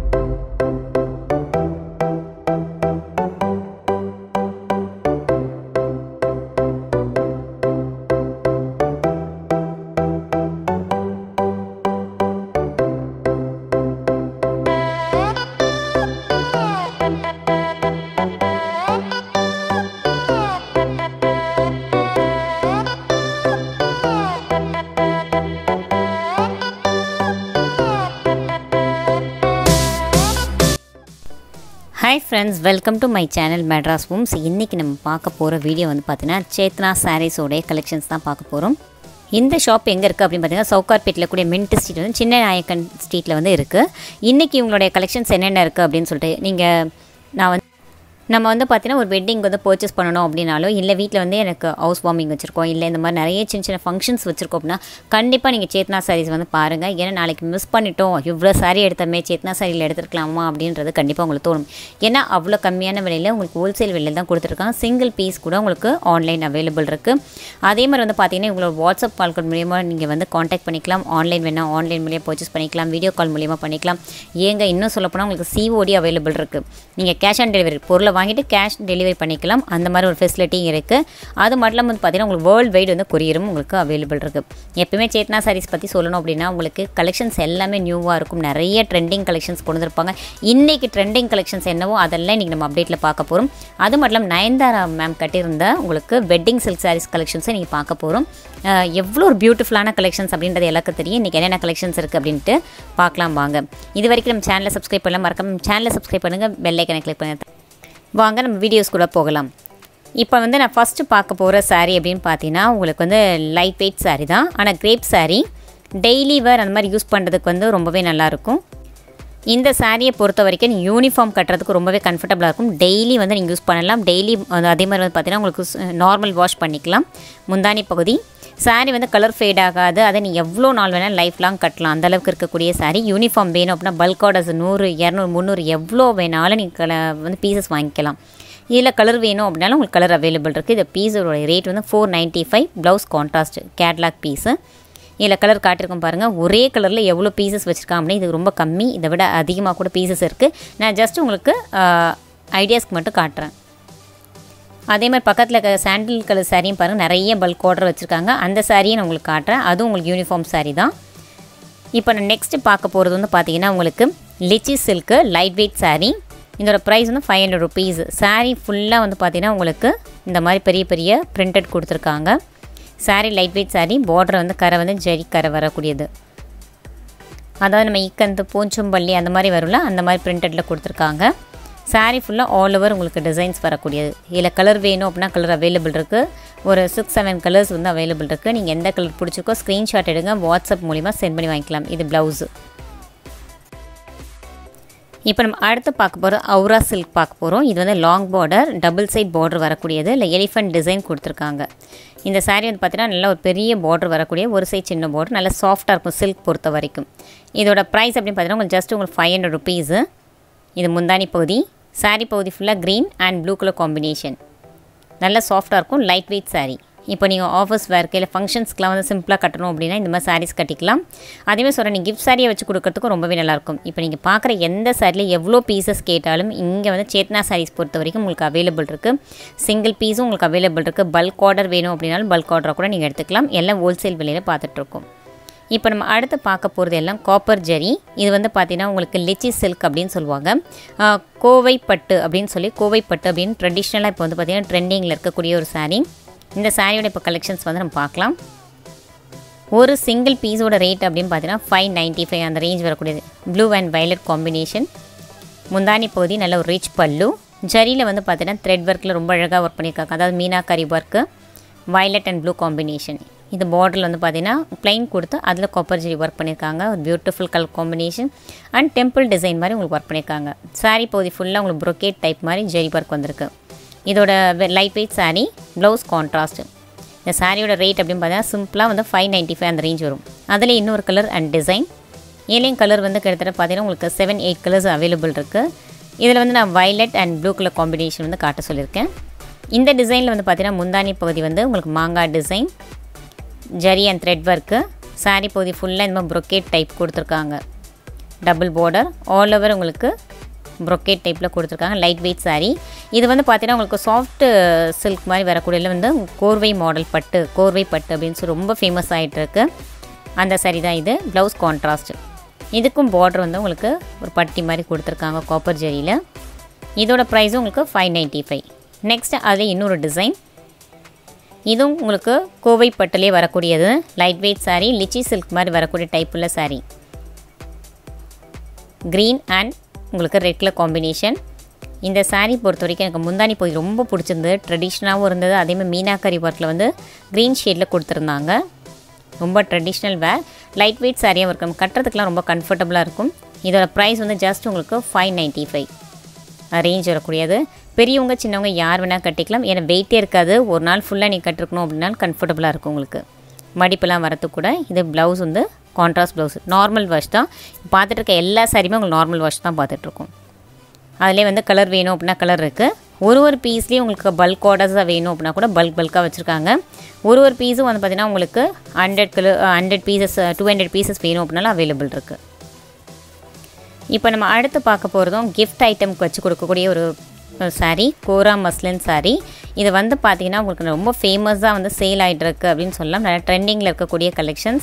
hi friends welcome to my channel Madras homes இன்றைக்கி நம்ம பார்க்க போகிற வீடியோ வந்து பார்த்தீங்கன்னா சேத்னா சாரீஸோடைய கலெக்ஷன்ஸ் தான் பார்க்க போகிறோம் இந்த ஷாப் எங்கே இருக்குது அப்படின்னு பார்த்தீங்கன்னா சவுகார்பேட்டில் கூடிய மின்ட் ஸ்ட்ரீட் வந்து சின்ன நாயக்கன் ஸ்ட்ரீட்டில் வந்து இருக்குது இன்றைக்கி உங்களுடைய கலெக்ஷன்ஸ் என்னென்ன இருக்குது அப்படின்னு சொல்லிட்டு நீங்கள் நான் வந்து நம்ம வந்து பார்த்தீங்கன்னா ஒரு வெட்டிங் வந்து பர்ச்சேஸ் பண்ணணும் அப்படின்னாலும் இல்லை வீட்டில் வந்து எனக்கு ஹவுஸ் வார்மிங் வச்சுருக்கோம் இல்லை இந்த மாதிரி நிறைய சின்ன சின்ன ஃபங்க்ஷன்ஸ் வச்சுருக்கோம் அப்படின்னா கண்டிப்பாக நீங்கள் சேத்னா சாரீஸ் வந்து பாருங்கள் ஏன்னா நாளைக்கு மிஸ் பண்ணிட்டோம் இவ்வளோ சாரீ எடுத்தமே சேத்னா சாரியில் எடுத்துருக்கலாமா அப்படின்றது கண்டிப்பாக உங்களுக்கு தோணும் ஏன்னா அவ்வளோ கம்மியான விலையில் உங்களுக்கு ஹோல்சேல் விலையில் தான் கொடுத்துருக்காங்க சிங்கிள் பீஸ் கூட உங்களுக்கு ஆன்லைன் அவைலபிள் இருக்குது அதே மாதிரி வந்து பார்த்தீங்கன்னா உங்களோட வாட்ஸ்அப் கால் மூலியமாக நீங்கள் வந்து காண்டாக்ட் பண்ணிக்கலாம் ஆன்லைன் வேணால் ஆன்லைன் மூலியமாக பர்ச்சேஸ் பண்ணிக்கலாம் வீடியோ கால் மூலியமாக பண்ணிக்கலாம் ஏங்க இன்னும் சொல்லப்போனால் உங்களுக்கு சிஓடி அவைலபிள் இருக்குது நீங்கள் கேஷ் ஆன் டெலிவரி பொருளை வாங்கிட்டு கேஷ் டெலிவரி பண்ணிக்கலாம் அந்த மாதிரி ஒரு ஃபெசிலிட்டியும் இருக்குது அது மட்டும் இல்லாமல் வந்து பார்த்தீங்கன்னா உங்களுக்கு வேர்ல்டு வைடு வந்து கொரியரும் உங்களுக்கு அவைலபிள் இருக்குது எப்பவுமே சேத்னா சாரீஸ் பற்றி சொல்லணும் அப்படின்னா உங்களுக்கு கலெக்ஷன்ஸ் எல்லாமே நியூவாக இருக்கும் நிறைய ட்ரெண்டிங் கலெக்ஷன்ஸ் கொண்டு வந்திருப்பாங்க இன்றைக்கி ட்ரெண்டிங் கலெக்ஷன்ஸ் என்னவோ அதெல்லாம் இன்றைக்கி நம்ம அப்டேட்டில் பார்க்க போகிறோம் அது மட்டும் இல்லாமல் நயன்தாரா மேம் கட்டியிருந்த உங்களுக்கு வெட்டிங் சில்க் சாரீஸ் கலெக்ஷன்ஸை நீங்கள் பார்க்க போகிறோம் எவ்வளோ ஒரு பியூட்டிஃபுல்லான கலெக்ஷன்ஸ் அப்படின்றது எல்லாருக்கும் தெரியும் இன்றைக்கி என்னென்ன கலெக்ஷன்ஸ் இருக்குது அப்படின்ட்டு பார்க்கலாம் வாங்க இது வரைக்கும் நம்ம சேனலை சப்ஸ்கிரைப் பண்ணலாம் மறக்காம சேனலை சப்ஸ்கிரைப் பண்ணுங்கள் பெல் ஐக்கனை கிளிக் பண்ணுங்கள் வாங்க நம்ம வீடியோஸ் கூட போகலாம் இப்போ வந்து நான் ஃபஸ்ட்டு பார்க்க போகிற saree அப்படின்னு பார்த்தீங்கன்னா உங்களுக்கு வந்து லைட் வெயிட் saree தான் ஆனால் கிரேப் saree டெய்லி வேர் அந்த மாதிரி யூஸ் பண்ணுறதுக்கு வந்து ரொம்பவே நல்லாயிருக்கும் இந்த சாரியை பொறுத்த வரைக்கும் நீங்கள் யூனிஃபார்ம் கட்டுறதுக்கு ரொம்பவே கம்ஃபர்டபுளாக இருக்கும் டெய்லி வந்து நீங்கள் யூஸ் பண்ணலாம் டெய்லி அதே மாதிரி வந்து பார்த்தீங்கன்னா உங்களுக்கு நார்மல் வாஷ் பண்ணிக்கலாம் முந்தானி பகுதி சாரீ வந்து கலர் ஃபேட் ஆகாது அதை நீங்கள் எவ்வளோ நாள் வேணால் லைஃப் லாங் கட்டலாம் அந்த அளவுக்கு இருக்கக்கூடிய சாரீ யூனிஃபார்ம் வேணும் அப்படின்னா பல்க் ஆர்டர்ஸ் நூறு இரநூறு முந்நூறு எவ்வளோ வேணாலும் நீங்கள் கல வந்து பீசஸ் வாங்கிக்கலாம் இதில் கலர் வேணும் அப்படின்னாலும் உங்களுக்கு கலர் அவைலபிள் இருக்குது இந்த பீஸோட ரேட் வந்து four ninety five blouse contrast catalogue piece இதில் கலர் காட்டியிருக்கோம் பாருங்கள் ஒரே கலரில் எவ்வளோ பீசஸ் வச்சுருக்காங்க அப்படின்னு இது ரொம்ப கம்மி இதை விட அதிகமாக கூட பீசஸ் இருக்குது நான் ஜஸ்ட் உங்களுக்கு ஐடியாஸ்க்கு மட்டும் காட்டுறேன் அதே மாதிரி பக்கத்தில் இருக்க சாண்டில் கலர் சாரியும் பாருங்கள் நிறைய பல்க் ஆர்டர் வச்சுருக்காங்க அந்த சாரியும் நான் உங்களுக்கு காட்டுறேன் அதுவும் உங்களுக்கு யூனிஃபார்ம் சாரீ தான் இப்போ நான் நெக்ஸ்ட்டு பார்க்க போகிறது வந்து பார்த்தீங்கன்னா உங்களுக்கு litchi silk light weight sari இதோட ப்ரைஸ் வந்து ஃபைவ் ஹண்ட்ரட் ருபீஸ் சாரீ ஃபுல்லாக வந்து பார்த்தீங்கன்னா உங்களுக்கு இந்த மாதிரி பெரிய பெரிய பிரிண்டட் கொடுத்துருக்காங்க sari light weight sari border வந்து கரை வந்து ஜரி கரை வரக்கூடியது அதாவது நம்ம இக்கந்து பூஞ்சம்பள்ளி அந்த மாதிரி வரும்ல அந்த மாதிரி பிரிண்டடில் கொடுத்துருக்காங்க சாரீ ஃபுல்லாக ஆல் ஓவர் உங்களுக்கு டிசைன்ஸ் வரக்கூடியது இதில் கலர் வேணும் அப்படின்னா கலர் அவைலபிள் இருக்குது ஒரு சிக்ஸ் செவன் கலர்ஸ் வந்து அவைலபிள் இருக்குது நீங்கள் எந்த கலர் பிடிச்சிருக்கோ ஸ்க்ரீன்ஷாட் எடுங்க வாட்ஸ்அப் மூலிமா சென்ட் பண்ணி வாங்கிக்கலாம் இது ப்ளவுஸு இப்போ நம்ம அடுத்து பார்க்க போகிறோம் அவுரா சில்க் பார்க்க போகிறோம் இது வந்து long border double side border வரக்கூடியது இல்லை எலிஃபண்ட் டிசைன் கொடுத்துருக்காங்க இந்த சாரீ வந்து பார்த்தீங்கன்னா நல்ல ஒரு பெரிய பார்டர் வரக்கூடிய ஒரு சைட் சின்ன பார்டர் நல்லா சாஃப்டாக இருக்கும் சில்க் பொறுத்த வரைக்கும் இதோட ப்ரைஸ் அப்படின்னு பார்த்தீங்கன்னா உங்களுக்கு ஜஸ்ட் உங்களுக்கு ஃபைவ் ஹண்ட்ரட் ருபீஸு இது முந்தானி பகுதி சாரீ பகுதி ஃபுல்லாக green and blue colour combination நல்ல சாஃப்டாக இருக்கும் லைட் வெயிட் சாரீ இப்போ நீங்கள் ஆஃபீஸ் வேர்க்கு இல்லை ஃபங்க்ஷன்ஸ்க்குலாம் வந்து சிம்பிளாக கட்டணும் அப்படின்னா இந்த மாதிரி சாரீஸ் கட்டிக்கலாம் அதேமாதிரி சொல்கிறேன் நீங்கள் கிஃப்ட் சாரியை வச்சு கொடுக்கறதுக்கும் ரொம்பவே நல்லாயிருக்கும் இப்போ நீங்கள் பார்க்குற எந்த சாரியில் எவ்வளோ பீசஸ் கேட்டாலும் இங்கே வந்து சேத்னா சாரீஸ் பொறுத்த வரைக்கும் உங்களுக்கு அவைலபிள் இருக்குது சிங்கிள் பீஸும் உங்களுக்கு அவைலபிள் இருக்குது பல்க் ஆர்டர் வேணும் அப்படின்னாலும் பல்க் ஆர்டராக கூட நீங்கள் எடுத்துக்கலாம் எல்லாம் ஹோல்சேல் விலையில் பார்த்துட்ருக்கோம் இப்போ நம்ம அடுத்து பார்க்க போகிறது எல்லாம் காப்பர் ஜெரி இது வந்து பார்த்திங்கன்னா உங்களுக்கு லிச்சி சில்க் அப்படின்னு சொல்லுவாங்க கோவை பட்டு அப்படின்னு சொல்லி கோவை பட்டு அப்படின்னு ட்ரெடிஷ்னலாக இப்போ வந்து பார்த்திங்கன்னா ட்ரெண்டிங்கில் இருக்கக்கூடிய ஒரு சாரீ இந்த சாரியோட இப்போ கலெக்ஷன்ஸ் வந்து நம்ம பார்க்கலாம் ஒரு சிங்கிள் பீஸோட ரேட் அப்படின்னு பார்த்தீங்கன்னா ஃபைவ் நைன்ட்டி ஃபைவ் அந்த ரேஞ்ச் வரக்கூடியது ப்ளூ அண்ட் வயலட் காம்பினேஷன் முந்தானி பகுதி நல்ல ஒரு ரிச் பல்லு ஜரியில் வந்து பார்த்தீங்கன்னா த்ரெட் ஒர்க்கில் ரொம்ப அழகாக ஒர்க் பண்ணியிருக்காங்க அதாவது meenakari work violet and blue combination இது பார்டரில் வந்து பார்த்தீங்கன்னா ப்ளைன் கொடுத்து அதில் காப்பர் ஜெரி ஒர்க் பண்ணியிருக்காங்க ஒரு beautiful colour combination and temple design மாதிரி உங்களுக்கு ஒர்க் பண்ணியிருக்காங்க சாரீ பகுதி ஃபுல்லாக உங்களுக்கு ப்ரொக்கேட் டைப் மாதிரி ஜெரி ஒர்க் வந்திருக்கு இதோட light weight sari blouse contrast இந்த சாரியோட ரேட் அப்படின்னு பார்த்தீங்கன்னா சிம்பிளாக வந்து ஃபைவ் நைன்ட்டி ஃபைவ் அந்த ரேஞ்ச் வரும் அதில் இன்னொரு கலர் அண்ட் டிசைன் ஏழையும் கலர் வந்து கிட்டத்தட்ட பார்த்தீங்கன்னா உங்களுக்கு செவன் எயிட் கலர்ஸ் அவைலபிள் இருக்குது இதில் வந்து நான் violet and blue colour combination வந்து காட்ட சொல்லியிருக்கேன் இந்த டிசைனில் வந்து பார்த்தீங்கன்னா முந்தானி பகுதி வந்து உங்களுக்கு மாங்காய் design zari and thread work sari பகுதி ஃபுல்லாக இந்த மாதிரி ப்ரொக்கேட் டைப் கொடுத்துருக்காங்க டபுள் பார்டர் ஆல் ஓவர் உங்களுக்கு ப்ரொக்கேட் டைப்பில் கொடுத்துருக்காங்க லைட் வெயிட் saree இது வந்து பார்த்தீங்கன்னா உங்களுக்கு சாஃப்ட் சில்க் மாதிரி வரக்கூடியதில் வந்து கோர்வை மாடல் பட்டு கோர்வை பட்டு அப்படின்னு சொல்லி ரொம்ப ஃபேமஸ் ஆகிட்டு இருக்கு அந்த saree தான் இது ப்ளவுஸ் கான்ட்ராஸ்ட் இதுக்கும் பார்டர் வந்து உங்களுக்கு ஒரு பட்டி மாதிரி கொடுத்துருக்காங்க காப்பர் ஜெரியில் இதோட ப்ரைஸும் உங்களுக்கு ஃபைவ் நைன்ட்டி ஃபைவ் நெக்ஸ்ட் அதில் இன்னொரு டிசைன் இதுவும் உங்களுக்கு கோவை பட்டுலேயே வரக்கூடியது light weight saree litchi silk மாதிரி வரக்கூடிய டைப் உள்ள saree க்ரீன் அண்ட் உங்களுக்கு ரெட் கலர் காம்பினேஷன் இந்த saree பொறுத்த வரைக்கும் எனக்கு முந்தானி போய் ரொம்ப பிடிச்சிருந்தது ட்ரெடிஷ்னலாகவும் இருந்தது அதேமாதிரி மீனாக்கரி ஒர்க்கில் வந்து க்ரீன் ஷேடில் கொடுத்துருந்தாங்க ரொம்ப ட்ரெடிஷ்னல் வேர் லைட் வெயிட் சாரியாக இருக்கும் கட்டுறதுக்குலாம் ரொம்ப கம்ஃபர்டபுளாக இருக்கும் இதோட ப்ரைஸ் வந்து ஜஸ்ட் உங்களுக்கு ஃபைவ் நைன்ட்டி ஃபைவ் ரேஞ்ச் வரக்கூடியது பெரியவங்க சின்னவங்க யார் வேணால் கட்டிக்கலாம் ஏன்னா வெயிட்டே இருக்காது ஒரு நாள் ஃபுல்லாக நீங்கள் கட்டிருக்கணும் அப்படின்னாலும் கம்ஃபர்டபுளாக இருக்கும் உங்களுக்கு மடிப்பெல்லாம் வரத்துக்கு கூட இது ப்ளவுஸ் வந்து கான்ட்ராஸ்ட் ப்ளவுஸ் நார்மல் வாஷ் தான் பார்த்துட்டு இருக்க எல்லா சாரியுமே உங்களுக்கு நார்மல் வாஷ் தான் பார்த்துட்ருக்கோம் அதிலே வந்து கலர் வேணும் அப்படின்னா கலர் இருக்குது ஒரு ஒரு பீஸ்லேயும் உங்களுக்கு பல்க் ஆர்டர்ஸாக வேணும் அப்படின்னா கூட பல்க் பல்காக வச்சுருக்காங்க ஒரு ஒரு பீஸும் வந்து பார்த்திங்கன்னா உங்களுக்கு hundred kilo hundred pieces two hundred pieces வேணும் அப்படின்னாலும் அவைலபிள் இருக்குது இப்போ நம்ம அடுத்து பார்க்க போகிறதும் கிஃப்ட் ஐட்டம்க்கு வச்சு கொடுக்கக்கூடிய ஒரு saree கோரா மஸ்லின் saree இது வந்து பார்த்திங்கன்னா உங்களுக்கு ரொம்ப ஃபேமஸாக வந்து சேல் ஆகிட்டு இருக்கு அப்படின்னு சொல்லலாம் நிறைய ட்ரெண்டிங்கில் இருக்கக்கூடிய கலெக்ஷன்ஸ்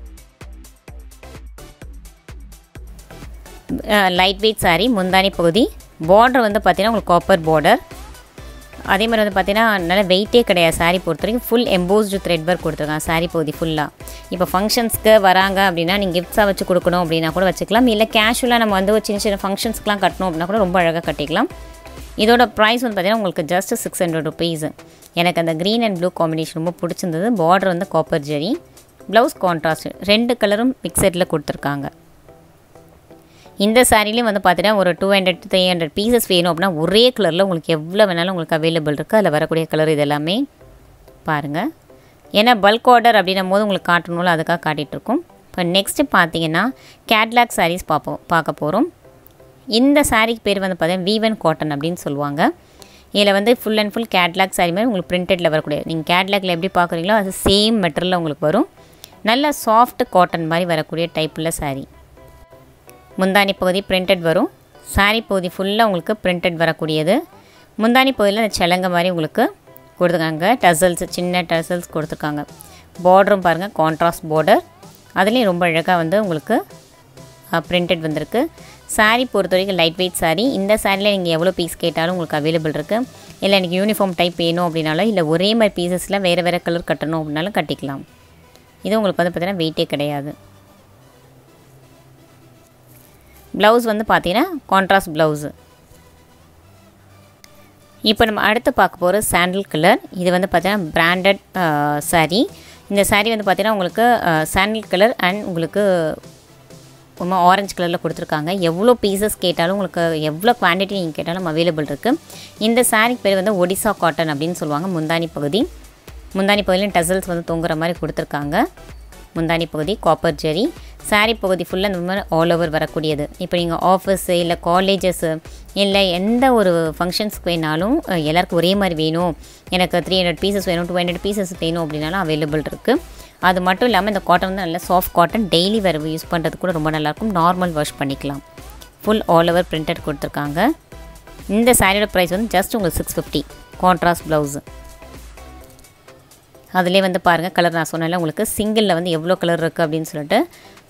லைட் வெயிட் saree முந்தானி பகுதி பார்டர் வந்து பார்த்திங்கன்னா உங்களுக்கு காப்பர் பார்டர் அதே மாதிரி வந்து பார்த்தீங்கன்னா நல்ல வெயிட்டே கிடையாது saree பொறுத்த வரைக்கும் ஃபுல் எம்போஸ்டு த்ரெட் ஒர்க் கொடுத்துருக்காங்க saree பகுதி ஃபுல்லாக இப்போ ஃபங்க்ஷன்ஸ்க்கு வராங்க அப்படின்னா நீங்கள் கிஃப்ட்ஸாக வச்சு கொடுக்கணும் அப்படின்னா கூட வச்சுக்கலாம் இல்லை கேஷுவலாக நம்ம வந்து ஒரு சின்ன சின்ன ஃபங்க்ஷன்ஸ்க்குலாம் கட்டணும் அப்படின்னா கூட ரொம்ப அழகாக கட்டிக்கலாம் இதோட ப்ரைஸ் வந்து பார்த்தீங்கன்னா உங்களுக்கு ஜஸ்ட் சிக்ஸ் ஹண்ட்ரட் ருபீஸ் எனக்கு அந்த க்ரீன் அண்ட் ப்ளூ காம்பினேஷன் ரொம்ப பிடிச்சிருந்தது பார்டர் வந்து காப்பர் ஜெரி ப்ளவுஸ் கான்ட்ராஸ்ட் ரெண்டு கலரும் மிக்சரில் கொடுத்துருக்காங்க இந்த சாரிலையும் வந்து பார்த்தீங்கன்னா ஒரு two hundred three hundred pieces வேணும் அப்படின்னா ஒரே கலரில் உங்களுக்கு எவ்வளோ வேணாலும் உங்களுக்கு அவைலபிள் இருக்குது அதில் வரக்கூடிய கலர் இது எல்லாமே பாருங்கள் ஏன்னா பல்க் ஆர்டர் அப்படின்னும் போது உங்களுக்கு காட்டணும்ல அதுக்காக காட்டிகிட்ருக்கோம் இப்போ நெக்ஸ்ட்டு பார்த்தீங்கன்னா கேட்லாக் சாரீஸ் பார்ப்போம் பார்க்க போகிறோம் இந்த சாரீக்கு பேர் வந்து பார்த்தீங்கன்னா வீவன் காட்டன் அப்படின்னு சொல்லுவாங்க இதில் வந்து full and full catalogue sari மாதிரி உங்களுக்கு பிரிண்டடில் வரக்கூடிய நீங்கள் கேட்லாக்ல எப்படி பார்க்குறீங்களோ அது சேம் மெட்டீரியலில் உங்களுக்கு வரும் நல்ல சாஃப்ட் காட்டன் மாதிரி வரக்கூடிய டைப்பில் saree முந்தானி பகுதி பிரிண்டட் வரும் saree பகுதி ஃபுல்லாக உங்களுக்கு பிரிண்டட் வரக்கூடியது முந்தானி பகுதியில் அந்த செலங்க மாதிரி உங்களுக்கு கொடுத்துருக்காங்க டசல்ஸ் சின்ன டசல்ஸ் கொடுத்துருக்காங்க பார்டரும் பாருங்கள் கான்ட்ராஸ்ட் பார்டர் அதுலேயும் ரொம்ப அழகாக வந்து உங்களுக்கு பிரிண்டட் வந்திருக்கு saree பொறுத்த வரைக்கும் லைட் வெயிட் saree இந்த சாரியில் நீங்கள் எவ்வளோ பீஸ் கேட்டாலும் உங்களுக்கு அவைலபிள் இருக்குது இல்லை எனக்கு யூனிஃபார்ம் டைப் வேணும் அப்படின்னாலும் இல்லை ஒரே மாதிரி பீசஸில் வேறு வேறு கலர் கட்டணும் அப்படின்னாலும் கட்டிக்கலாம் இது உங்களுக்கு வந்து பார்த்தீங்கன்னா வெயிட்டே கிடையாது ப்ளவுஸ் வந்து பார்த்தீங்கன்னா கான்ட்ராஸ்ட் ப்ளவுஸு இப்போ நம்ம அடுத்து பார்க்க போகிற சாண்டில் கலர் இது வந்து பார்த்தீங்கன்னா பிராண்டட் saree இந்த saree வந்து பார்த்தீங்கன்னா உங்களுக்கு சாண்டில் கலர் அண்ட் உங்களுக்கு ரொம்ப ஆரஞ்சு கலரில் கொடுத்துருக்காங்க எவ்வளோ பீசஸ் கேட்டாலும் உங்களுக்கு எவ்வளோ குவான்டிட்டி நீங்கள் கேட்டாலும் அவைலபிள் இருக்குது இந்த saree பேர் வந்து ஒடிசா காட்டன் அப்படின்னு சொல்லுவாங்க முந்தானி பகுதி முந்தானி பகுதியிலும் டசல்ஸ் வந்து தொங்குற மாதிரி கொடுத்துருக்காங்க முந்தானி பகுதி காப்பர் ஜெரி saree பகுதி ஃபுல்லாக இந்த மாதிரி ஆல் ஓவர் வரக்கூடியது இப்போ நீங்கள் ஆஃபீஸு இல்லை காலேஜஸ்ஸு இல்லை எந்த ஒரு ஃபங்க்ஷன்ஸ்க்கு வேணாலும் அஹ், எல்லாருக்கும் ஒரே மாதிரி வேணும் எனக்கு த்ரீ ஹண்ட்ரட் பீசஸ் வேணும் டூ ஹண்ட்ரட் பீசஸ் வேணும் அப்படின்னாலும் அவைலபிள் இருக்குது அது மட்டும் இல்லாமல் இந்த காட்டன் வந்து நல்ல சாஃப்ட் காட்டன் டெய்லி வேறு யூஸ் பண்ணுறது கூட ரொம்ப நல்லாயிருக்கும் நார்மல் வாஷ் பண்ணிக்கலாம் ஃபுல் ஆல் ஓவர் பிரிண்டட் கொடுத்துருக்காங்க இந்த சாரியோட ப்ரைஸ் வந்து ஜஸ்ட் உங்களுக்கு சிக்ஸ் ஃபிஃப்டி கான்ட்ராஸ்ட் ப்ளவுஸு அதிலே வந்து பாருங்கள் கலர் நான் சொன்னேன்ல உங்களுக்கு சிங்கிளில் வந்து எவ்வளோ கலர் இருக்குது அப்படின்னு சொல்லிட்டு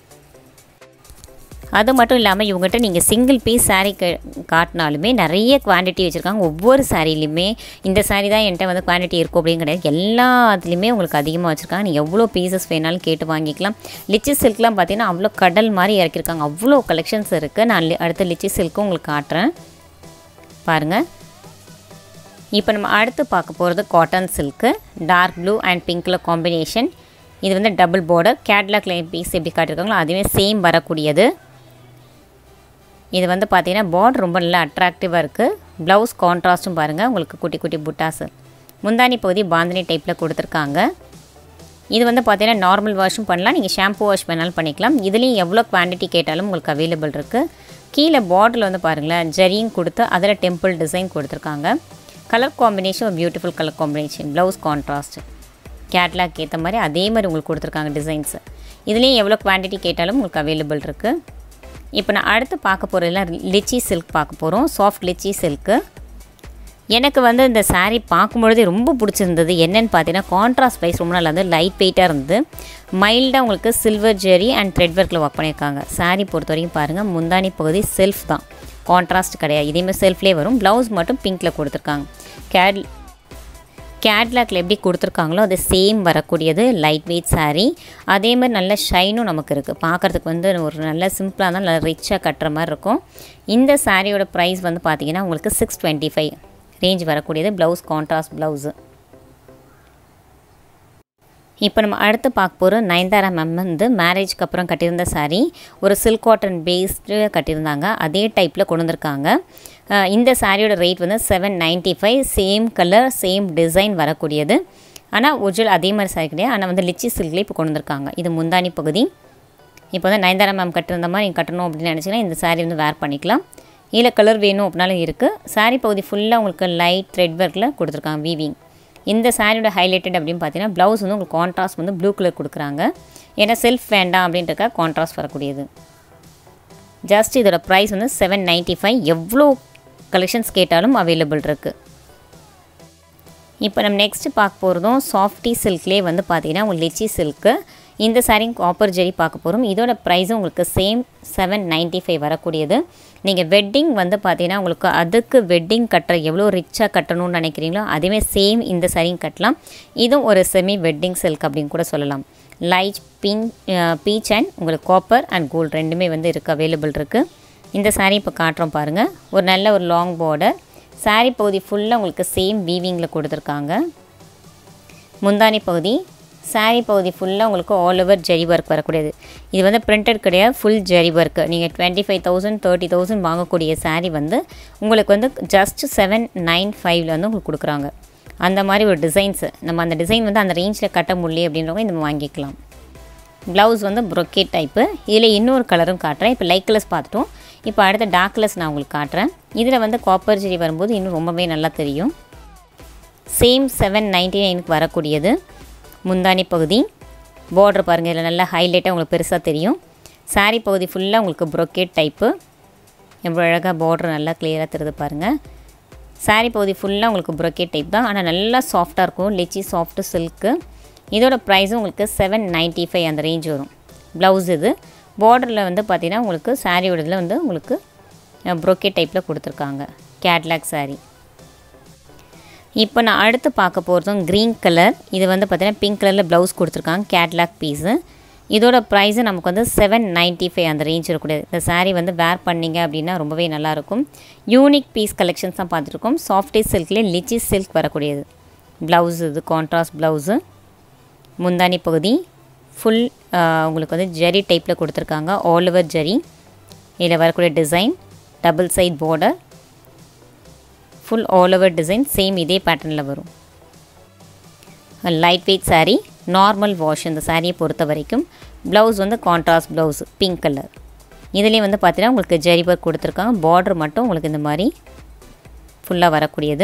அது மட்டும் இல்லாமல் இவங்ககிட்ட நீங்கள் சிங்கிள் பீஸ் saree க காட்டினாலுமே நிறைய குவான்டிட்டி வச்சுருக்காங்க ஒவ்வொரு சாரிலையுமே இந்த saree தான் என்கிட்ட வந்து குவான்டிட்டி இருக்கும் அப்படின்னு கிடையாது எல்லாத்துலேயுமே உங்களுக்கு அதிகமாக வச்சுருக்காங்க நீங்கள் எவ்வளோ பீசஸ் வேணாலும் கேட்டு வாங்கிக்கலாம் லிச்சி சில்க்லாம் பார்த்தீங்கன்னா அவ்வளோ கடல் மாதிரி இறக்கியிருக்காங்க அவ்வளோ கலெக்ஷன்ஸ் இருக்குது நான் லி- அடுத்த லிச்சி சில்க்கும் உங்களுக்கு காட்டுறேன் பாருங்கள் இப்போ நம்ம அடுத்து பார்க்க போகிறது cotton silk dark blue and pink colour combination இது வந்து double border catalogue line piece எப்படி காட்டியிருக்காங்களோ அதுவே சேம் வரக்கூடியது இது வந்து பார்த்தீங்கன்னா பார்டர் ரொம்ப நல்லா அட்ராக்டிவாக இருக்குது ப்ளவுஸ் கான்ட்ராஸ்ட்டும் பாருங்கள் உங்களுக்கு குட்டி குட்டி புட்டாஸு முந்தானி பகுதி பாந்தினி டைப்பில் கொடுத்துருக்காங்க இது வந்து பார்த்தீங்கன்னா நார்மல் வாஷும் பண்ணலாம் நீங்கள் ஷாம்பு வாஷ் வேணாலும் பண்ணிக்கலாம் இதுலேயும் எவ்வளோ குவான்டிட்டி கேட்டாலும் உங்களுக்கு அவைலபிள் இருக்குது கீழே பார்டரில் வந்து பாருங்களேன் ஜரியும் கொடுத்து அதில் டெம்பிள் டிசைன் கொடுத்துருக்காங்க கலர் காம்பினேஷன் ஒரு beautiful colour combination blouse contrast catalogue ஏற்ற மாதிரி அதே மாதிரி உங்களுக்கு கொடுத்துருக்காங்க டிசைன்ஸு இதுலேயும் எவ்வளோ குவான்டிட்டி கேட்டாலும் உங்களுக்கு அவைலபிள் இருக்குது இப்போ நான் அடுத்து பார்க்க போகிறதுலாம் லிச்சி சில்க் பார்க்க போகிறோம் சாஃப்ட் லிச்சி சில்க்கு எனக்கு வந்து இந்த saree பார்க்கும்பொழுதே ரொம்ப பிடிச்சிருந்தது என்னென்னு பார்த்தீங்கன்னா கான்ட்ராஸ்ட் வைஸ் ரொம்ப நல்லா இருந்தது லைட் வெயிட்டாக இருந்தது மைல்டாக உங்களுக்கு சில்வர் ஜெரி அண்ட் த்ரெட் ஒர்க்கில் ஒர்க் பண்ணியிருக்காங்க saree பொறுத்த வரைக்கும் பாருங்கள் முந்தானி பகுதி செல்ஃப் தான் கான்ட்ராஸ்ட் கிடையாது இதேமாதிரி செல்ஃப்லேயே வரும் ப்ளவுஸ் மட்டும் பிங்க்கில் கொடுத்துருக்காங்க கேட் கேட்லாக்ல எப்படி கொடுத்துருக்காங்களோ அது சேம் வரக்கூடியது லைட் வெயிட் saree அதே மாதிரி நல்ல ஷைனும் நமக்கு இருக்குது பார்க்குறதுக்கு வந்து ஒரு நல்ல சிம்பிளாக தான் நல்லா ரிச்சாக கட்டுற மாதிரி இருக்கும் இந்த சாரியோட ப்ரைஸ் வந்து பார்த்தீங்கன்னா உங்களுக்கு சிக்ஸ் டுவெண்ட்டி ஃபைவ் ரேஞ்ச் வரக்கூடியது ப்ளவுஸ் கான்ட்ராஸ்ட் ப்ளவுஸு இப்போ நம்ம அடுத்து பார்க்க போகிற நயன்தாரா மேம் வந்து மேரேஜ்க்கு அப்புறம் கட்டியிருந்த saree ஒரு சில்க் காட்டன் பேஸ்டு கட்டியிருந்தாங்க அதே டைப்பில் கொண்டு வந்திருக்காங்க அஹ் இந்த சாரியோட ரேட் வந்து seven ninety five same colour same design வரக்கூடியது ஆனால் ஒரிஜினல் அதே மாதிரி சாரி கிடையாது ஆனால் வந்து லிச்சி சில்க்லேயே இப்போ கொண்டு வந்திருக்காங்க இது முந்தானி பகுதி இப்போ வந்து நயன்தாரா மேம் கட்டிருந்த மாதிரி நீங்கள் கட்டணும் அப்படின்னு நினச்சிங்கன்னா இந்த saree வந்து வேர் பண்ணிக்கலாம் இல்லை கலர் வேணும் அப்படின்னாலும் இருக்குது saree பகுதி ஃபுல்லாக உங்களுக்கு லைட் த்ரெட் ஒர்க்கில் கொடுத்துருக்காங்க வீவிங் இந்த சாரியோட ஹைலைட்டட் அப்படின்னு பார்த்தீங்கன்னா ப்ளவுஸ் வந்து உங்களுக்கு கான்ட்ராஸ்ட் வந்து ப்ளூ கலர் கொடுக்குறாங்க ஏன்னா செல்ஃப் வேண்டாம் அப்படின்றக்கா கான்ட்ராஸ்ட் வரக்கூடியது ஜஸ்ட் இதோட ப்ரைஸ் வந்து செவன் நைன்ட்டி ஃபைவ் எவ்வளோ கலெக்ஷன்ஸ் கேட்டாலும் அவைலபிள் இருக்குது இப்போ நம்ம நெக்ஸ்ட்டு பார்க்க போகிறதும் சாஃப்டி சில்க்லேயே வந்து பார்த்தீங்கன்னா உங்களுக்கு லிச்சி சில்க்கு இந்த சாரிங் காப்பர் ஜெரி பார்க்க போகிறோம் இதோட ப்ரைஸும் உங்களுக்கு சேம் செவன் நைன்ட்டி ஃபைவ் வரக்கூடியது நீங்கள் வெட்டிங் வந்து பார்த்தீங்கன்னா உங்களுக்கு அதுக்கு வெட்டிங் கட்டுற எவ்வளோ ரிச்சாக கட்டணும்னு நினைக்கிறீங்களோ அதுவே சேம் இந்த சாரிங் கட்டலாம் இதுவும் ஒரு செமி வெட்டிங் சில்க் அப்படின்னு கூட சொல்லலாம் லைட் பிங்க் பீச் அண்ட் உங்களுக்கு காப்பர் அண்ட் கோல்டு ரெண்டுமே வந்து இருக்குது அவைலபிள் இருக்குது இந்த saree இப்போ காட்டுறோம் பாருங்கள் ஒரு நல்ல ஒரு லாங் பார்டர் saree பகுதி ஃபுல்லாக உங்களுக்கு சேம் வீவிங்கில் கொடுத்துருக்காங்க முந்தானி பகுதி saree பகுதி ஃபுல்லாக உங்களுக்கு ஆல் ஓவர் ஜெரி ஒர்க் வரக்கூடியது இது வந்து பிரிண்டட் கிடையாது ஃபுல் ஜெரி ஒர்க் நீங்கள் twenty five thousand thirty thousand வாங்கக்கூடிய saree வந்து உங்களுக்கு வந்து ஜஸ்ட் செவன் நைன் ஃபைவ்ல வந்து உங்களுக்கு கொடுக்குறாங்க அந்த மாதிரி ஒரு டிசைன்ஸு நம்ம அந்த டிசைன் வந்து அந்த ரேஞ்சில் கட்ட முடியல அப்படின்றவங்க இந்த வாங்கிக்கலாம் ப்ளவுஸ் வந்து ப்ரொக்கேட் டைப்பு இதில் இன்னொரு கலரும் காட்டுறேன் இப்போ லைட் கலர்ஸ் பார்த்துட்டோம் இப்போ அடுத்த டார்க் கலர்ஸ் நான் உங்களுக்கு காட்டுறேன் இதில் வந்து காப்பர் ஜெரி வரும்போது இன்னும் ரொம்பவே நல்லா தெரியும் சேம் செவன் நைன்டி நைனுக்கு வரக்கூடியது முந்தானி பகுதி பார்டர் பாருங்கள் இதில் நல்லா ஹைலைட்டாக உங்களுக்கு பெருசாக தெரியும் saree பகுதி ஃபுல்லாக உங்களுக்கு ப்ரொக்கேட் டைப்பு எவ்வளோ அழகாக பார்டர் நல்லா கிளியராக தெரியுது பாருங்கள் saree பகுதி ஃபுல்லாக உங்களுக்கு ப்ரொக்கேட் டைப் தான் ஆனால் நல்லா சாஃப்டாக இருக்கும் லிச்சி சாஃப்ட்டு சில்க்கு இதோட ப்ரைஸும் உங்களுக்கு செவன் நைன்ட்டி ஃபைவ் அந்த ரேஞ்ச் வரும் ப்ளவுஸ் இது பார்டரில் வந்து பார்த்தீங்கன்னா உங்களுக்கு சாரியோட இதில் வந்து உங்களுக்கு ப்ரொக்கேட் டைப்பில் கொடுத்துருக்காங்க கேட்லாக் saree இப்போ நான் அடுத்து பார்க்க போகிறதும் க்ரீன் கலர் இது வந்து பார்த்தீங்கன்னா பிங்க் கலரில் ப்ளவுஸ் கொடுத்துருக்காங்க கேட்லாக் பீஸு இதோட ப்ரைஸு நமக்கு வந்து செவன் நைன்ட்டி ஃபைவ் அந்த ரேஞ்ச் இருக்கக்கூடியது இந்த saree வந்து வேர் பண்ணீங்க அப்படின்னா ரொம்பவே நல்லாயிருக்கும் யூனிக் பீஸ் கலெக்ஷன்ஸ் தான் பார்த்துருக்கோம் சாஃப்டி சில்க்லேயே லிச்சி சில்க் வரக்கூடியது ப்ளவுஸ் இது கான்ட்ராஸ்ட் ப்ளவுஸு முந்தானி பகுதி ஃபுல் உங்களுக்கு வந்து ஜெரி டைப்பில் கொடுத்துருக்காங்க ஆல் ஓவர் ஜெரி இதில் வரக்கூடிய design double side border full all over design same இதே பேட்டர்னில் வரும் light weight saree normal wash இந்த சாரியை பொறுத்த வரைக்கும் ப்ளவுஸ் வந்து கான்ட்ராஸ்ட் ப்ளவுஸ் பிங்க் கலர் இதுலேயே வந்து பார்த்தீங்கன்னா உங்களுக்கு ஜெரி ஒர்க் கொடுத்துருக்காங்க பார்டர் மட்டும் உங்களுக்கு இந்த மாதிரி ஃபுல்லாக வரக்கூடியது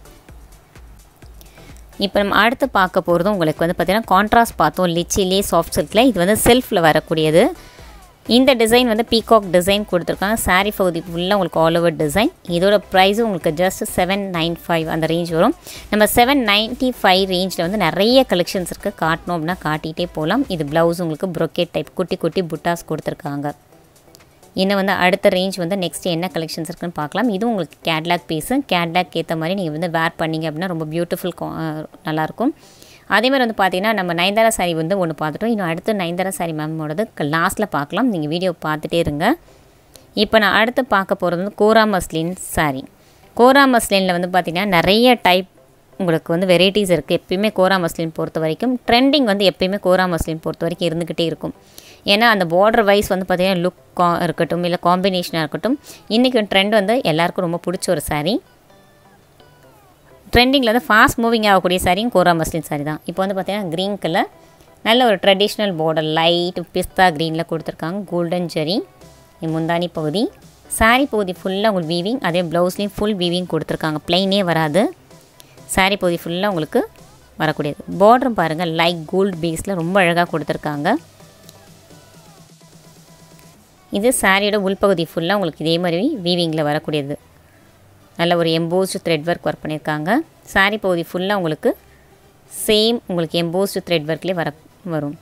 இப்போ நம்ம அடுத்து பார்க்க போகிறதும் உங்களுக்கு வந்து பார்த்திங்கன்னா கான்ட்ராஸ்ட் பார்த்தோம் லிச்சிலே சாஃப்ட் சில்கில் இது வந்து செல்ஃபில் வரக்கூடியது இந்த டிசைன் வந்து பீகாக் டிசைன் கொடுத்துருக்காங்க saree பகுதி ஃபுல்லாக உங்களுக்கு ஆல் ஓவர் டிசைன் இதோட ப்ரைஸும் உங்களுக்கு ஜஸ்ட் செவன் நைன் ஃபைவ் அந்த ரேஞ்ச் வரும் நம்ம செவன் நைன்ட்டி ஃபைவ் ரேஞ்சில் வந்து நிறைய கலெக்ஷன்ஸ் இருக்குது காட்டணும் அப்படின்னா காட்டிகிட்டே போகலாம் இது ப்ளவுஸ் உங்களுக்கு ப்ரொக்கேட் டைப் குட்டி குட்டி புட்டாஸ் கொடுத்துருக்காங்க இன்னும் வந்து அடுத்த ரேஞ்ச் வந்து நெக்ஸ்ட் என்ன கலெக்ஷன்ஸ் இருக்குன்னு பார்க்கலாம் இதுவும் உங்களுக்கு கேட்லாக் பீஸு கேட்லாக் ஏற்ற மாதிரி நீங்கள் வந்து வேர் பண்ணீங்க அப்படின்னா ரொம்ப பியூட்டிஃபுல் நல்லாயிருக்கும் அதே மாதிரி வந்து பார்த்தீங்கன்னா நம்ம நயன்தாரா சாரி வந்து ஒன்று பார்த்துட்டோம் இன்னும் அடுத்து நயன்தாரா சாரி மேமோடது லாஸ்ட்டில் பார்க்கலாம் நீங்கள் வீடியோ பார்த்துட்டே இருங்க இப்போ நான் அடுத்து பார்க்க போகிறது வந்து கோரா மஸ்லின் சாரி கோரா மஸ்லினில் வந்து பார்த்திங்கன்னா நிறைய டைப் உங்களுக்கு வந்து வெரைட்டிஸ் இருக்குது எப்பயுமே கோரா மஸ்லின் பொறுத்த வரைக்கும் ட்ரெண்டிங் வந்து எப்பயுமே கோரா மஸ்லின் பொறுத்த வரைக்கும் இருந்துக்கிட்டே இருக்கும் ஏன்னா அந்த பார்டர் வைஸ் வந்து பார்த்திங்கன்னா லுக் கா இருக்கட்டும் இல்லை காம்பினேஷனாக இருக்கட்டும் இன்றைக்கி ட்ரெண்ட் வந்து எல்லாருக்கும் ரொம்ப பிடிச்ச ஒரு saree ட்ரெண்டிங்கில் வந்து ஃபாஸ்ட் மூவிங் ஆகக்கூடிய சாரியும் கோரா மஸ்லின் சாரி தான் இப்போ வந்து பார்த்தீங்கன்னா க்ரீன் கலர் நல்ல ஒரு ட்ரெடிஷ்னல் பார்டர் லைட் பிஸ்தா க்ரீனில் கொடுத்துருக்காங்க கோல்டன் ஜெரி முந்தானி பகுதி saree பகுதி ஃபுல்லாக உங்களுக்கு வீவிங் அதே ப்ளவுஸ்லேயும் ஃபுல் வீவிங் கொடுத்துருக்காங்க ப்ளைனே வராது saree பகுதி ஃபுல்லாக உங்களுக்கு வரக்கூடியது பார்டரும் பாருங்கள் லைட் கோல்டு பீஸில் ரொம்ப அழகாக கொடுத்துருக்காங்க இது சாரியோட உள்பகுதி ஃபுல்லாக உங்களுக்கு இதே மாதிரி வீவிங்கில் வரக்கூடியது நல்ல ஒரு எம்போஸ்டு த்ரெட் ஒர்க் ஒர்க் பண்ணியிருக்காங்க சாரி பகுதி ஃபுல்லாக உங்களுக்கு சேம் உங்களுக்கு எம்போஸ்டு த்ரெட் ஒர்க்லேயே வர வரும்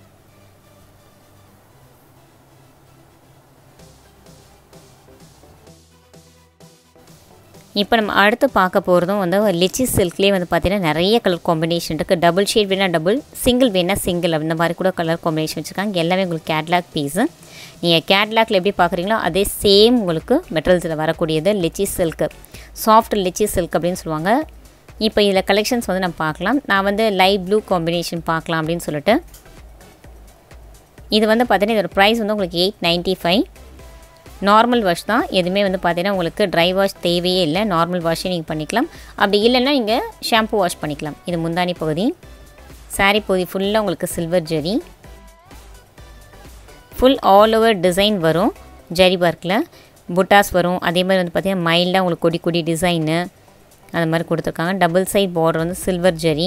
இப்போ நம்ம அடுத்து பார்க்க போகிறதும் வந்து லிச்சி சில்க்லேயே வந்து பார்த்திங்கன்னா நிறைய கலர் காம்பினேஷன் இருக்குது டபுள் ஷேட் வேணால் டபுள் சிங்கிள் வேணால் சிங்கிள் அந்த மாதிரி கூட கலர் காம்பினேஷன் வச்சுருக்காங்க எல்லாமே உங்களுக்கு கேட்லாக் பீஸு நீங்கள் கேட்லாக்ல எப்படி பார்க்குறீங்களோ அதே சேம் உங்களுக்கு மெட்டீரியல்ஸில் வரக்கூடியது litchi silk soft litchi silk அப்படின்னு சொல்லுவாங்க இப்போ இதில் கலெக்ஷன்ஸ் வந்து நம்ம பார்க்கலாம் நான் வந்து லைட் ப்ளூ காம்பினேஷன் பார்க்கலாம் அப்படின்னு சொல்லிட்டு இது வந்து பார்த்தீங்கன்னா இதோட ப்ரைஸ் வந்து உங்களுக்கு eight ninety five normal wash தான் எதுவுமே வந்து பார்த்தீங்கன்னா உங்களுக்கு ட்ரை வாஷ் தேவையே இல்லை நார்மல் வாஷே நீங்கள் பண்ணிக்கலாம் அப்படி இல்லைன்னா நீங்கள் ஷாம்பு வாஷ் பண்ணிக்கலாம் இது முந்தானி பகுதி சாரீ பகுதி ஃபுல்லாக உங்களுக்கு silver zari full all over design வரும் ஜரி ஒர்க்கில் புட்டாஸ் வரும் அதே மாதிரி வந்து பார்த்திங்கன்னா மைல்டாக உங்களுக்கு கொடி கொடி டிசைனு அது மாதிரி கொடுத்துருக்காங்க டபுள் சைட் பார்டர் வந்து சில்வர் ஜெரி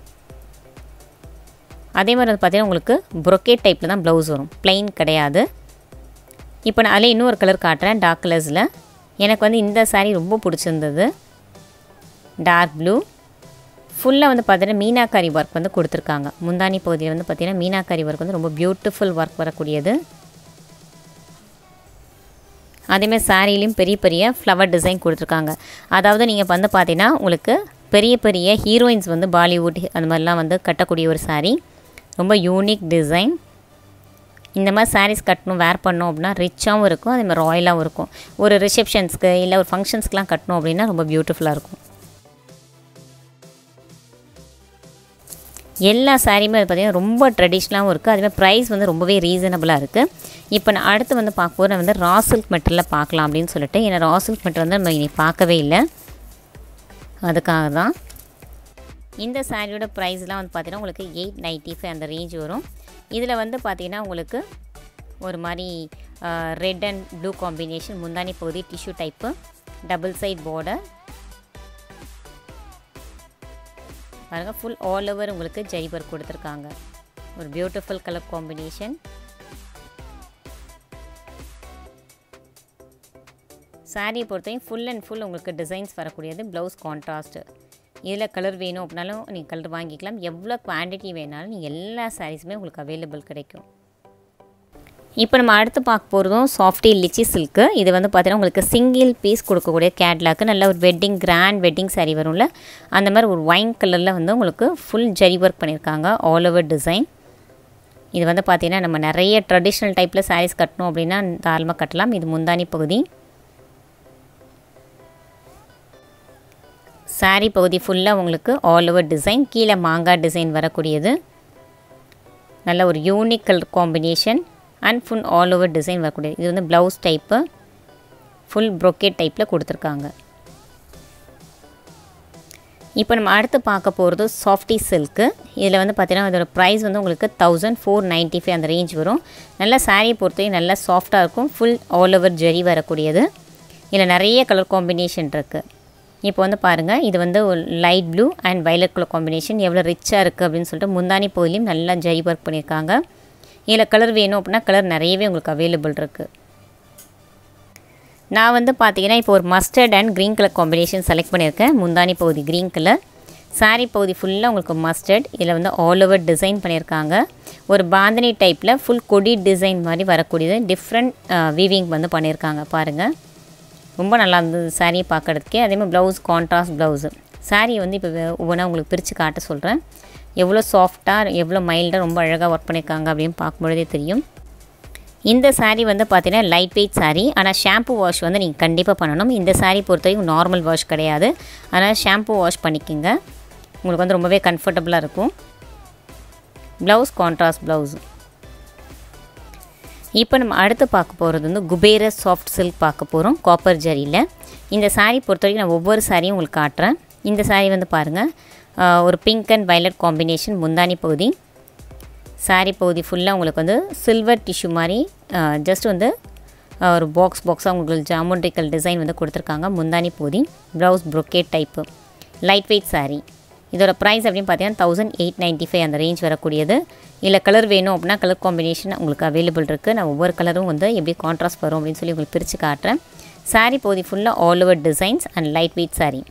அதே மாதிரி வந்து பார்த்திங்கன்னா உங்களுக்கு ப்ரொக்கேட் டைப்பில் தான் ப்ளவுஸ் வரும் ப்ளைன் கிடையாது இப்போ நான் அதில் இன்னொரு கலர் காட்டுறேன் டார்க் கலர்ஸில் எனக்கு வந்து இந்த சாரீ ரொம்ப பிடிச்சிருந்தது டார்க் ப்ளூ ஃபுல்லாக வந்து பார்த்தீங்கன்னா மீனாக்காரி ஒர்க் வந்து கொடுத்துருக்காங்க முந்தானி பகுதியில் வந்து பார்த்திங்கன்னா மீனாக்காரி ஒர்க் வந்து ரொம்ப பியூட்டிஃபுல் ஒர்க் வரக்கூடியது அதேமாதிரி சாரீலையும் பெரிய பெரிய ஃப்ளவர் டிசைன் கொடுத்துருக்காங்க அதாவது நீங்கள் வந்து பார்த்தீங்கன்னா உங்களுக்கு பெரிய பெரிய ஹீரோயின்ஸ் வந்து பாலிவுட் அந்த மாதிரிலாம் வந்து கட்டக்கூடிய ஒரு சாரீ ரொம்ப யூனிக் டிசைன் இந்த மாதிரி சாரீஸ் கட்டணும் வேர் பண்ணோம் அப்படின்னா ரிச்சாகவும் இருக்கும் அதே மாதிரி ராயலாகவும் இருக்கும் ஒரு ரிசப்ஷன்ஸ்க்கு இல்லை ஒரு ஃபங்க்ஷன்ஸ்க்குலாம் கட்டணும் அப்படின்னா ரொம்ப பியூட்டிஃபுல்லாக இருக்கும் எல்லா சாரியுமே அது பார்த்திங்கன்னா ரொம்ப ட்ரெடிஷ்னலாகவும் இருக்குது அதுமாதிரி ப்ரைஸ் வந்து ரொம்பவே ரீசனபிளாக இருக்குது இப்போ நான் அடுத்து வந்து பார்க்க போகிற வந்து ரா சில்க் மெட்டரில் பார்க்கலாம் அப்படின்னு சொல்லிட்டு ஏன்னா ரா சில்க் மெட்டர் வந்து நம்ம இனி பார்க்கவே இல்லை அதுக்காக தான் இந்த சாரியோட ப்ரைஸ்லாம் வந்து பார்த்திங்கன்னா உங்களுக்கு எயிட் நைன்ட்டி ஃபைவ் அந்த ரேஞ்ச் வரும் இதில் வந்து பார்த்திங்கன்னா உங்களுக்கு ஒரு மாதிரி ரெட் அண்ட் ப்ளூ காம்பினேஷன் முந்தானி பகுதி tissue type double side border பாருங்கள் ஃபுல் ஆல் ஓவர் உங்களுக்கு ஜரி ஒர்க் கொடுத்துருக்காங்க ஒரு பியூட்டிஃபுல் கலர் காம்பினேஷன் சாரியை பொறுத்தவரைக்கும் ஃபுல் அண்ட் ஃபுல் உங்களுக்கு டிசைன்ஸ் வரக்கூடியது ப்ளவுஸ் கான்ட்ராஸ்ட்டு இதில் கலர் வேணும் அப்படின்னாலும் நீங்கள் கலர் வாங்கிக்கலாம் எவ்வளோ குவான்டிட்டி வேணாலும் நீங்கள் எல்லா சாரீஸுமே உங்களுக்கு அவைலபிள் கிடைக்கும் இப்போ நம்ம அடுத்து பார்க்க போகிறதும் சாஃப்டி லிச்சி சில்க்கு இது வந்து பார்த்தீங்கன்னா உங்களுக்கு சிங்கிள் பீஸ் கொடுக்கக்கூடிய கேட்லாக்கு நல்ல ஒரு வெட்டிங் கிராண்ட் வெட்டிங் சாரீ வரும்ல அந்த மாதிரி ஒரு ஒயின் கலரில் வந்து உங்களுக்கு ஃபுல் ஜரி ஒர்க் பண்ணியிருக்காங்க ஆல் ஓவர் டிசைன் இது வந்து பார்த்திங்கன்னா நம்ம நிறைய ட்ரெடிஷ்னல் டைப்பில் சாரீஸ் கட்டணும் அப்படின்னா தாராளமாக கட்டலாம் இது முந்தானி பகுதி சாரீ பகுதி ஃபுல்லாக உங்களுக்கு ஆல் ஓவர் டிசைன் கீழே மாங்காய் டிசைன் வரக்கூடியது நல்ல ஒரு unique colour combination and full all over design வரக்கூடியது இது வந்து ப்ளவுஸ் டைப்பு ஃபுல் ப்ரொக்கேட் டைப்பில் கொடுத்துருக்காங்க இப்போ நம்ம அடுத்து பார்க்க போகிறது சாஃப்டி சில்க்கு இதில் வந்து பார்த்திங்கன்னா அதோட ப்ரைஸ் வந்து உங்களுக்கு தௌசண்ட் ஃபோர் நைன்ட்டி ஃபைவ் அந்த ரேஞ்ச் வரும் நல்லா சாரியை பொறுத்தவரைக்கும் நல்லா சாஃப்டாக இருக்கும் ஃபுல் ஆல் ஓவர் ஜெரி வரக்கூடியது இதில் நிறைய கலர் காம்பினேஷன் இருக்குது இப்போ வந்து பாருங்கள் இது வந்து ஒரு light blue and violet colour combination எவ்வளோ ரிச்சாக இருக்குது அப்படின்னு சொல்லிட்டு முந்தானி பகுதியிலையும் நல்லா ஜரி ஒர்க் பண்ணியிருக்காங்க இதில் கலர் வேணும் அப்படின்னா கலர் நிறையவே உங்களுக்கு அவைலபிள் இருக்குது நான் வந்து பார்த்தீங்கன்னா இப்போ ஒரு mustard and green colour combination select பண்ணியிருக்கேன் முந்தானி பகுதி க்ரீன் கலர் சாரீ பகுதி ஃபுல்லாக உங்களுக்கு மஸ்டர்ட் இதில் வந்து ஆல் ஓவர் டிசைன் பண்ணியிருக்காங்க ஒரு பாந்தனி டைப்பில் ஃபுல் கொடி டிசைன் மாதிரி வரக்கூடியது டிஃப்ரெண்ட் வீவிங் வந்து பண்ணியிருக்காங்க பாருங்கள் ரொம்ப நல்லா இருந்தது சாரியை பார்க்குறதுக்கே அதேமாதிரி ப்ளவுஸ் கான்ட்ராஸ்ட் ப்ளவுஸு சாரியை வந்து இப்போ ஒவ்வொன்றா உங்களுக்கு பிரித்து காட்ட சொல்கிறேன் எவ்வளோ சாஃப்டாக எவ்வளோ மைல்டாக ரொம்ப அழகாக ஒர்க் பண்ணியிருக்காங்க அப்படின்னு பார்க்கும்பொழுதே தெரியும் இந்த சாரீ வந்து பார்த்தீங்கன்னா லைட் வெயிட் சாரீ ஆனால் ஷாம்பு வாஷ் வந்து நீங்கள் கண்டிப்பாக பண்ணணும் இந்த சாரீ பொறுத்தவரைக்கும் நார்மல் வாஷ் கிடையாது அதனால் ஷாம்பு வாஷ் பண்ணிக்கோங்க உங்களுக்கு வந்து ரொம்பவே கம்ஃபர்டபுளாக இருக்கும் ப்ளவுஸ் கான்ட்ராஸ்ட் ப்ளவுஸ் இப்போ நம்ம அடுத்து பார்க்க போகிறது வந்து குபேர சாஃப்ட் சில்க் பார்க்க போகிறோம் காப்பர் ஜரியில் இந்த சாரீ பொறுத்த வரைக்கும் நான் ஒவ்வொரு சாரியும் உங்களுக்கு காட்டுறேன் இந்த சாரீ வந்து பாருங்கள் ஒரு பிங்க் அண்ட் வயலட் காம்பினேஷன் முந்தானி பகுதி சாரீ பகுதி ஃபுல்லாக உங்களுக்கு வந்து சில்வர் டிஷ்யூ மாதிரி ஜஸ்ட் வந்து ஒரு பாக்ஸ் பாக்ஸாக உங்களுக்கு ஜாமெண்ட்ரிக்கல் டிசைன் வந்து கொடுத்துருக்காங்க முந்தானி பகுதி blouse brocade type light weight sari இதோட ப்ரைஸ் அப்படின்னு பார்த்தீங்கன்னா தௌசண்ட் எயிட் நைன்ட்டி ஃபைவ் அந்த ரேஞ்ச் வரக்கூடியது இல்லை கலர் வேணும் அப்படின்னா கலர் காம்பினேஷன் உங்களுக்கு அவைலபிள் இருக்குது நான் ஒவ்வொரு கலரும் வந்து எப்படி கான்ட்ராஸ்ட் வரும் அப்படின்னு சொல்லி உங்களுக்கு பிரித்து காட்டுறேன் saree போதி ஃபுல்லாக all over designs and light weight saree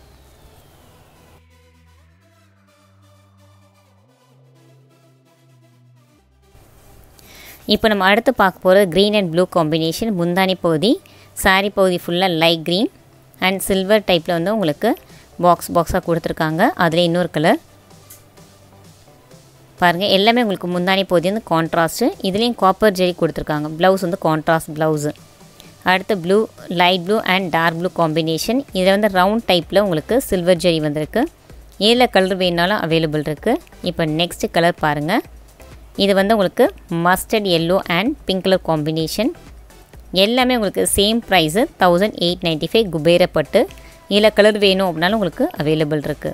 இப்போ நம்ம அடுத்து பார்க்க போகிறது க்ரீன் அண்ட் ப்ளூ காம்பினேஷன் முந்தானி பகுதி saree பகுதி ஃபுல்லாக லைட் க்ரீன் அண்ட் சில்வர் டைப்பில் வந்து உங்களுக்கு பாக்ஸ் பாக்ஸாக கொடுத்துருக்காங்க அதில் இன்னொரு கலர் பாருங்கள் எல்லாமே உங்களுக்கு முந்தானி பகுதி வந்து கான்ட்ராஸ்ட்டு இதுலேயும் காப்பர் ஜெரி கொடுத்துருக்காங்க ப்ளவுஸ் வந்து கான்ட்ராஸ்ட் ப்ளவுஸு அடுத்து blue light blue and dark blue combination இதில் வந்து ரவுண்ட் டைப்பில் உங்களுக்கு சில்வர் ஜெரி வந்திருக்கு ஏழில் கலர் வேணாலும் அவைலபிள் இருக்குது இப்போ நெக்ஸ்ட்டு கலர் பாருங்கள் இது வந்து உங்களுக்கு mustard yellow and pink colour combination எல்லாமே உங்களுக்கு same price thousand eight ninety five குபேரப்பட்டு இதில் கலர் வேணும் அப்படின்னாலும் உங்களுக்கு அவைலபிள் இருக்குது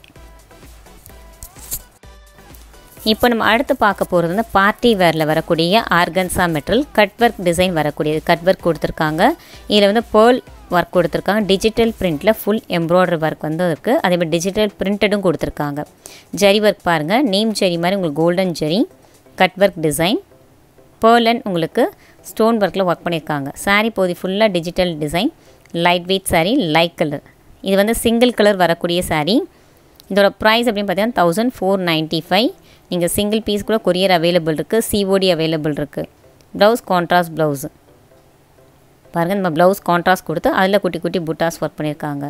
இப்போ நம்ம அடுத்து பார்க்க போகிறது வந்து பார்ட்டி வேரில் வரக்கூடிய organza metal cut work design வரக்கூடியது கட் ஒர்க் கொடுத்துருக்காங்க இதில் வந்து பேர்ல் ஒர்க் கொடுத்துருக்காங்க டிஜிட்டல் பிரிண்டில் ஃபுல் எம்ப்ராய்டரி ஒர்க் வந்து இருக்குது அதே மாதிரி டிஜிட்டல் பிரிண்டடும் கொடுத்துருக்காங்க ஜரி ஒர்க் பாருங்கள் நேம் ஜரி மாதிரி உங்களுக்கு golden zari cut work design பேர்லன் உங்களுக்கு ஸ்டோன் ஒர்க்கில் ஒர்க் பண்ணியிருக்காங்க saree போதி ஃபுல்லாக digital design light weight saree light colour இது வந்து சிங்கிள் கலர் வரக்கூடிய saree இதோட ப்ரைஸ் அப்படின்னு பார்த்தீங்கன்னா தௌசண்ட் ஃபோர் நைன்ட்டி ஃபைவ் நீங்கள் சிங்கிள் பீஸ் கூட கொரியர் அவைலபிள் இருக்குது சிஓடி அவைலபிள் இருக்குது ப்ளவுஸ் கான்ட்ராஸ்ட் ப்ளவுஸு பாருங்கள் நம்ம ப்ளவுஸ் கான்ட்ராஸ்ட் கொடுத்து அதில் குட்டி குட்டி புட்டாஸ் ஒர்க் பண்ணியிருக்காங்க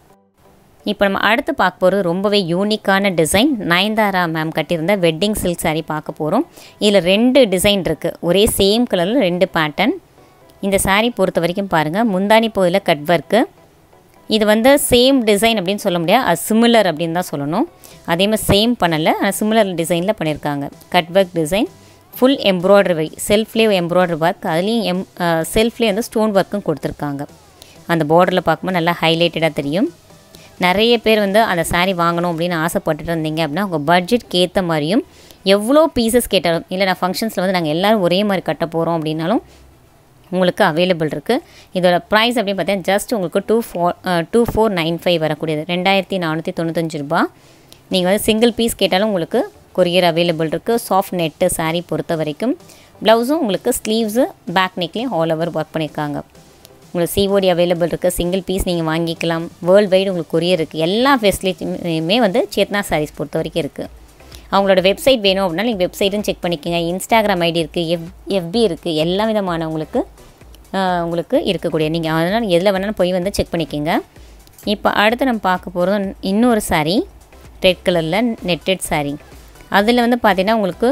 இப்போ நம்ம அடுத்து பார்க்க போகிறது ரொம்பவே யூனிக்கான டிசைன் நயன்தாரா மேம் கட்டியிருந்த வெட்டிங் சில்க் saree பார்க்க போகிறோம் இதில் ரெண்டு டிசைன் இருக்குது ஒரே சேம் கலரில் ரெண்டு பேட்டர்ன் இந்த saree பொறுத்த வரைக்கும் பாருங்கள் முந்தானி பகுதியில் கட் ஒர்க்கு இது வந்து சேம் டிசைன் அப்படின்னு சொல்ல முடியாது அது சிமிலர் அப்படின்னு தான் சொல்லணும் அதே மாதிரி சேம் பண்ணலை ஆனால் சிமிலர் டிசைனில் பண்ணியிருக்காங்க cut work design full embroidery செல்ஃப்லேயே எம்ப்ராய்டரி ஒர்க் அதுலேயும் எம் செல்ஃப்லேயே வந்து ஸ்டோன் ஒர்க்கும் கொடுத்துருக்காங்க அந்த பார்டரில் பார்க்கும்போது நல்லா ஹைலைட்டடாக தெரியும் நிறைய பேர் வந்து அந்த saree வாங்கணும் அப்படின்னு ஆசைப்பட்டுட்டு இருந்தீங்க அப்படின்னா உங்கள் பட்ஜெட்க்கு ஏற்ற மாதிரியும் எவ்வளோ பீசஸ் கேட்டாலும் இல்லை நான் ஃபங்க்ஷன்ஸில் வந்து நாங்கள் எல்லோரும் ஒரே மாதிரி கட்ட போகிறோம் அப்படின்னாலும் உங்களுக்கு அவைலபிள் இருக்குது இதோட ப்ரைஸ் அப்படின்னு பார்த்தீங்கன்னா ஜஸ்ட் உங்களுக்கு two four two four nine five வரக்கூடியது ரெண்டாயிரத்தி நானூற்றி தொண்ணூத்தஞ்சு ரூபா நீங்கள் வந்து சிங்கிள் பீஸ் கேட்டாலும் உங்களுக்கு கொரியர் அவைலபிள் இருக்குது சாஃப்ட் நெட்டு saree பொறுத்த வரைக்கும் ப்ளவுஸும் உங்களுக்கு ஸ்லீவ்ஸு பேக் நெக்லேயும் ஆல் ஓவர் ஒர்க் பண்ணியிருக்காங்க உங்களுக்கு சிஓடி அவைலபிள் இருக்குது சிங்கிள் பீஸ் நீங்கள் வாங்கிக்கலாம் வேர்ல்டு வைடு உங்களுக்கு கொரியர் இருக்குது எல்லா ஃபெசிலிட்டியுமே வந்து சேத்னா சாரீஸ் பொறுத்த வரைக்கும் இருக்குது அவங்களோட வெப்சைட் வேணும் அப்படின்னா நீங்கள் வெப்சைட்டும் செக் பண்ணிக்கோங்க இன்ஸ்டாகிராம் ஐடி இருக்குது எஃப் எஃபி இருக்குது எல்லா விதமான உங்களுக்கு ஆஹ், உங்களுக்கு இருக்கக்கூடிய நீங்கள் அதனால் எதில் வேணாலும் போய் வந்து செக் பண்ணிக்கோங்க இப்போ அடுத்து நம்ம பார்க்க போகிறது இன்னொரு saree ரெட் கலரில் நெட்டட் saree அதில் வந்து பார்த்தீங்கன்னா உங்களுக்கு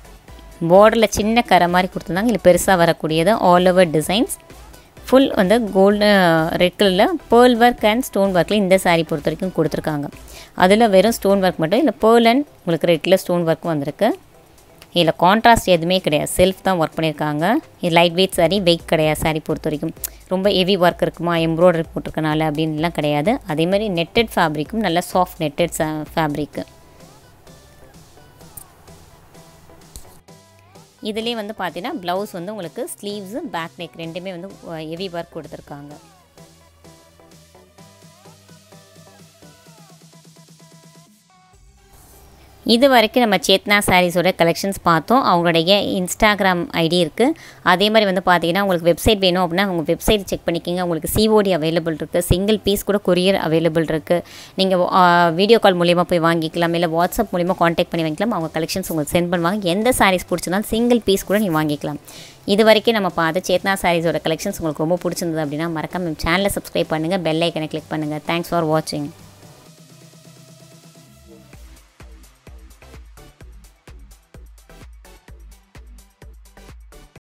பார்டரில் சின்ன கரை மாதிரி கொடுத்துருந்தாங்க இல்லை பெருசாக வரக்கூடியது ஆல் ஓவர் டிசைன்ஸ் ஃபுல் வந்து கோல்டு ரெட் கலரில் பேர்ல் ஒர்க் அண்ட் ஸ்டோன் ஒர்க்கில் இந்த saree பொறுத்த வரைக்கும் கொடுத்துருக்காங்க அதில் வெறும் ஸ்டோன் ஒர்க் மட்டும் இல்லை பேர்ல் அண்ட் உங்களுக்கு ரெட்டில் ஸ்டோன் ஒர்க்கும் வந்திருக்கு இதில் கான்ட்ராஸ்ட் எதுவுமே கிடையாது செல்ஃப் தான் ஒர்க் பண்ணியிருக்காங்க இது லைட் வெயிட் saree வெயிட் கிடையாது saree பொறுத்த வரைக்கும் ரொம்ப ஹெவி ஒர்க் இருக்குமா எம்ப்ராய்டரி போட்டிருக்கனால அப்படின்லாம் கிடையாது அதே மாதிரி நெட்டட் ஃபேப்ரிக்கும் நல்ல சாஃப்ட் நெட்டட் ஃபேப்ரிக்கு இதுலேயே வந்து பார்த்தீங்கன்னா ப்ளவுஸ் வந்து உங்களுக்கு ஸ்லீவ்ஸு பேக் நெக் ரெண்டுமே வந்து ஹெவி ஒர்க் கொடுத்துருக்காங்க இது வரைக்கும் நம்ம சேத்னா சாரீஸோட கலெக்ஷன்ஸ் பார்த்தோம் அவங்களுடைய இன்ஸ்டாகிராம் ஐடி இருக்குது அதே மாதிரி வந்து பார்த்தீங்கன்னா உங்களுக்கு வெப்சைட் வேணும் அப்படின்னா உங்கள் வெப்சைட் செக் பண்ணிக்கிங்க உங்களுக்கு சிஓடி அவைலபிள் இருக்குது சிங்கிள் பீஸ் கூட கொரியர் அவைலபிள் இருக்குது நீங்கள் வீடியோ கால் மூலிமா போய் வாங்கிக்கலாம் இல்லை வாட்ஸ்அப் மூலிமா காண்டாக்ட் பண்ணி வாங்கிக்கலாம் அவங்க கலெக்ஷன்ஸ் உங்களுக்கு சென்ட் பண்ணுவாங்க எந்த சாரீஸ் பிடிச்சிருந்தாலும் சிங்கிள் பீஸ் கூட நீங்கள் வாங்கிக்கலாம் இது வரைக்கும் நம்ம பார்த்து சேத்னா சாரீஸோட கலெக்ஷன்ஸ் உங்களுக்கு ரொம்ப பிடிச்சிருந்தது அப்படின்னா மறக்காம சேனலை சப்ஸ்கிரைப் பண்ணுங்கள் பெல் ஐக்கனை கிளிக் பண்ணுங்கள் தேங்க்ஸ் ஃபார் வாட்சிங்